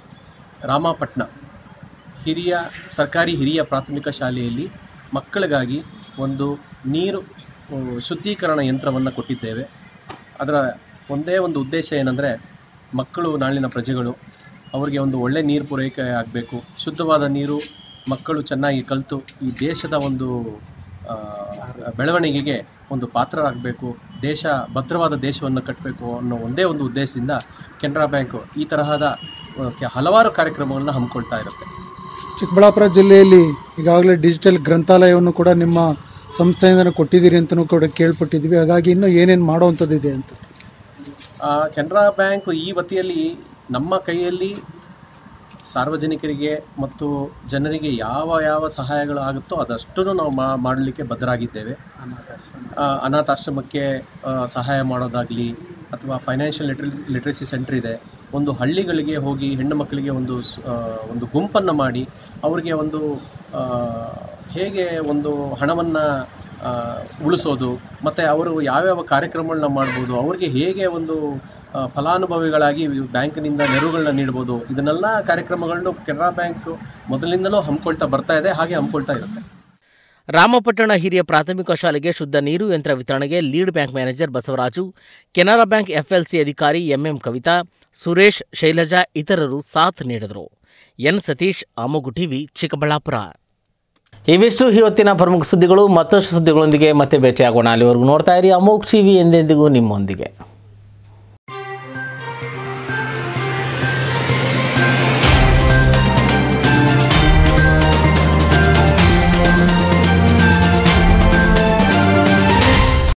ರಾಮಪಟ್ನ ಹಿರಿಯ ಸರ್ಕಾರಿ ಹಿರಿಯ ಪ್ರಾಥಮಿಕ ಶಾಲೆಯಲ್ಲಿ ಮಕ್ಕಳಿಗಾಗಿ ಒಂದು ನೀರು ಆ, ಶುದ್ಧೀಕರಣ ಯಂತ್ರವನ್ನು ಕೊಟ್ಟಿದ್ದೇವೆ ಅದರ ಒಂದೇ ಒಂದು ಉದ್ದೇಶ ಏನಂದರೆ ಮಕ್ಕಳು ನಾಳಿನ ಪ್ರಜೆಗಳು ಅವರಿಗೆ ಒಂದು ಒಳ್ಳೆ ನೀರು ಪೂರೈಕೆ ಆಗಬೇಕು ಶುದ್ಧವಾದ ನೀರು ಮಕ್ಕಳು ಚೆನ್ನಾಗಿ ಕಲಿತು ಈ ದೇಶದ ಒಂದು ಆ, ಬೆಳವಣಿಗೆಗೆ ಒಂದು ಪಾತ್ರರಾಗಬೇಕು ದೇಶ ಭದ್ರವಾದ ದೇಶವನ್ನು ಕಟ್ಟಬೇಕು ಅನ್ನೋ ಒಂದೇ ಒಂದು ಉದ್ದೇಶದಿಂದ ಕೆನರಾ ಬ್ಯಾಂಕು ಈ ತರಹದ ಆ, ಕೆ- ಹಲವಾರು ಕಾರ್ಯಕ್ರಮಗಳನ್ನ ಹಮ್ಮಿಕೊಳ್ತಾ ಇರುತ್ತೆ ಚಿಕ್ಕಬಳ್ಳಾಪುರ ಜಿಲ್ಲೆಯಲ್ಲಿ ಈಗಾಗಲೇ ಡಿಜಿಟಲ್ ಗ್ರಂಥಾಲಯವನ್ನು ಕೂಡ ನಿಮ್ಮ ಸಂಸ್ಥೆಯಿಂದ ಕೊಟ್ಟಿದ್ದೀರಿ ಅಂತಲೂ ಕೂಡ ಕೇಳ್ಪಟ್ಟಿದ್ವಿ ಹಾಗಾಗಿ ಇನ್ನೂ ಏನೇನು ಮಾಡುವಂಥದ್ದಿದೆ ಅಂತ ಆ, ಕೆನರಾ ಬ್ಯಾಂಕ್ ಈ ವತಿಯಲ್ಲಿ ನಮ್ಮ ಕೈಯಲ್ಲಿ ಸಾರ್ವಜನಿಕರಿಗೆ ಮತ್ತು ಜನರಿಗೆ ಯಾವ ಯಾವ ಸಹಾಯಗಳು ಆಗುತ್ತೋ ಅದಷ್ಟು ನಾವು ಮಾ ಮಾಡಲಿಕ್ಕೆ ಬದ್ಧರಾಗಿದ್ದೇವೆ ಆ, ಅನಾಥಾಶ್ರಮಕ್ಕೆ ಆ, ಸಹಾಯ ಮಾಡೋದಾಗಲಿ ಅಥವಾ ಫೈನಾನ್ಷಿಯಲ್ ಲಿಟ್ರ ಲಿಟ್ರಸಿ ಸೆಂಟರ್ ಇದೆ ಒಂದು ಹಳ್ಳಿಗಳಿಗೆ ಹೋಗಿ ಹೆಣ್ಣು ಮಕ್ಕಳಿಗೆ ಒಂದು ಸ್- ಆ, ಒಂದು ಗುಂಪನ್ನು ಮಾಡಿ ಅವರಿಗೆ ಒಂದು ಆ, ಹೇಗೆ ಒಂದು ಹಣವನ್ನು ಉಳಿಸೋದು ಮತ್ತು ಅವರು ಯಾವ್ಯಾವ ಕಾರ್ಯಕ್ರಮಗಳನ್ನ ಮಾಡ್ಬೋದು ಅವ್ರಿಗೆ ಹೇಗೆ ಒಂದು ಆ, ಫಲಾನುಭವಿಗಳಾಗಿ ಬ್ಯಾಂಕಿನಿಂದ ನೆರವುಗಳನ್ನ ನೀಡ್ಬೋದು ಇದನ್ನೆಲ್ಲ ಕಾರ್ಯಕ್ರಮಗಳನ್ನು ಕೆನರಾ ಬ್ಯಾಂಕ್ ಮೊದಲಿಂದಲೂ ಹಮ್ಮಿಕೊಳ್ತಾ ಬರ್ತಾ ಇದೆ ಹಾಗೆ ಹಮ್ಮಿಕೊಳ್ತಾ ಇರುತ್ತೆ ರಾಮಪಟ್ಟಣ ಹಿರಿಯ ಪ್ರಾಥಮಿಕ ಶಾಲೆಗೆ ಶುದ್ಧ ನೀರು ಯಂತ್ರ ವಿತರಣೆಗೆ lead bank manager Basavaraju Canara bank FLC ಅಧಿಕಾರಿ ಎಂಎಂ ಕವಿತಾ ಸುರೇಶ್ ಶೈಲಜಾ ಇತರರು ಸಾಥ್ ನೀಡಿದರು ಎನ್ ಸತೀಶ್ ಅಮೋಗು ಟಿವಿ ಚಿಕ್ಕಬಳ್ಳಾಪುರ ಇವಿಷ್ಟು ಇವತ್ತಿನ ಪ್ರಮುಖ ಸುದ್ದಿಗಳು ಮತ್ತಷ್ಟು ಸುದ್ದಿಗಳೊಂದಿಗೆ ಮತ್ತೆ ಭೇಟಿಯಾಗೋಣ ಅಲ್ಲಿವರೆಗೂ ನೋಡ್ತಾ ಇರಿ ಅಮೋಕ್ ಟಿವಿ ಎಂದೆಂದಿಗೂ ನಿಮ್ಮೊಂದಿಗೆ